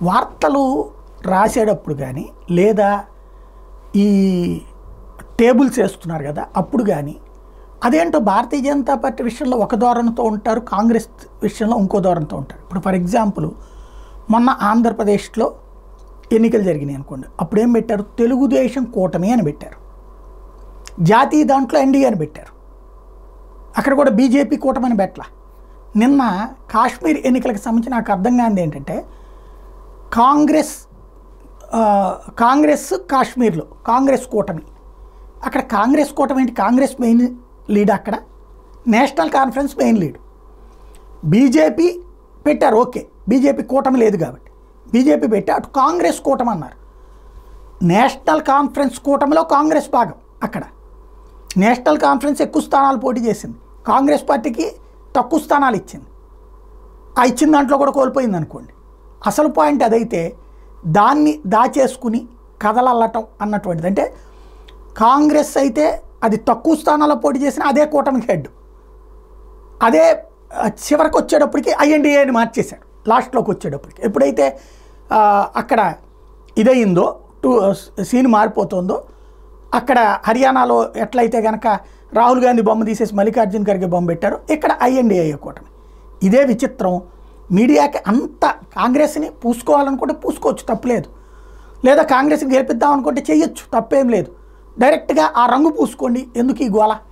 వార్తలు రాసేటప్పుడు కానీ లేదా ఈ టేబుల్స్ వేస్తున్నారు కదా అప్పుడు కానీ అదేంటో భారతీయ జనతా పార్టీ విషయంలో ఒక ధోరణితో ఉంటారు కాంగ్రెస్ విషయంలో ఇంకో ధోరణితో ఉంటారు ఇప్పుడు ఫర్ ఎగ్జాంపుల్ మొన్న ఆంధ్రప్రదేశ్లో ఎన్నికలు జరిగినాయి అనుకోండి అప్పుడు ఏం పెట్టారు తెలుగుదేశం కూటమి అని పెట్టారు జాతీయ దాంట్లో ఎన్డీఏ అని పెట్టారు అక్కడ కూడా బీజేపీ కూటమని పెట్టలా నిన్న కాశ్మీర్ ఎన్నికలకు సంబంధించి నాకు అర్థం కానిది ఏంటంటే కాంగ్రెస్ ఆ, కాంగ్రెస్ కాశ్మీర్లో కాంగ్రెస్ కూటమి అక్కడ కాంగ్రెస్ కూటమి ఏంటి కాంగ్రెస్ మెయిన్ లీడ్ అక్కడ National Conference main lead BJP పెట్టారు ఓకే బీజేపీ కూటమి లేదు కాబట్టి బీజేపీ పెట్టి అటు కాంగ్రెస్ కూటమి అన్నారు నేషనల్ కాన్ఫరెన్స్ కూటమిలో కాంగ్రెస్ భాగం అక్కడ నేషనల్ కాన్ఫరెన్స్ ఎక్కువ స్థానాలు పోటీ చేసింది కాంగ్రెస్ పార్టీకి తక్కువ స్థానాలు ఇచ్చింది ఆ ఇచ్చిన దాంట్లో కూడా కోల్పోయింది అనుకోండి అసలు పాయింట్ అదైతే దాన్ని దాచేసుకుని కథలల్లటం అన్నటువంటిది అంటే కాంగ్రెస్ అయితే అది తక్కువ స్థానాల్లో పోటీ చేసిన అదే కూటమికి హెడ్ అదే ఆ, చివరికి వచ్చేటప్పటికి ఐఎన్డిఏ అని మార్చేశారు లాస్ట్లోకి వచ్చేటప్పటికి ఎప్పుడైతే ఆ, అక్కడ ఇదయిందో టూ సీన్ మారిపోతుందో అక్కడ హర్యానాలో ఎట్లయితే కనుక రాహుల్ గాంధీ బొమ్మ తీసేసి మల్లికార్జున్ ఖర్గే బొమ్మ పెట్టారు ఇక్కడ ఐఎన్డిఏ కూటమి ఇదే విచిత్రం మీడియాకి అంత కాంగ్రెస్ని పూసుకోవాలనుకుంటే పూసుకోవచ్చు తప్పులేదు లేదా కాంగ్రెస్ని గెలిపిద్దాం అనుకుంటే చెయ్యొచ్చు తప్పేం లేదు డైరెక్ట్గా ఆ రంగు పూసుకోండి ఎందుకు ఈ గోల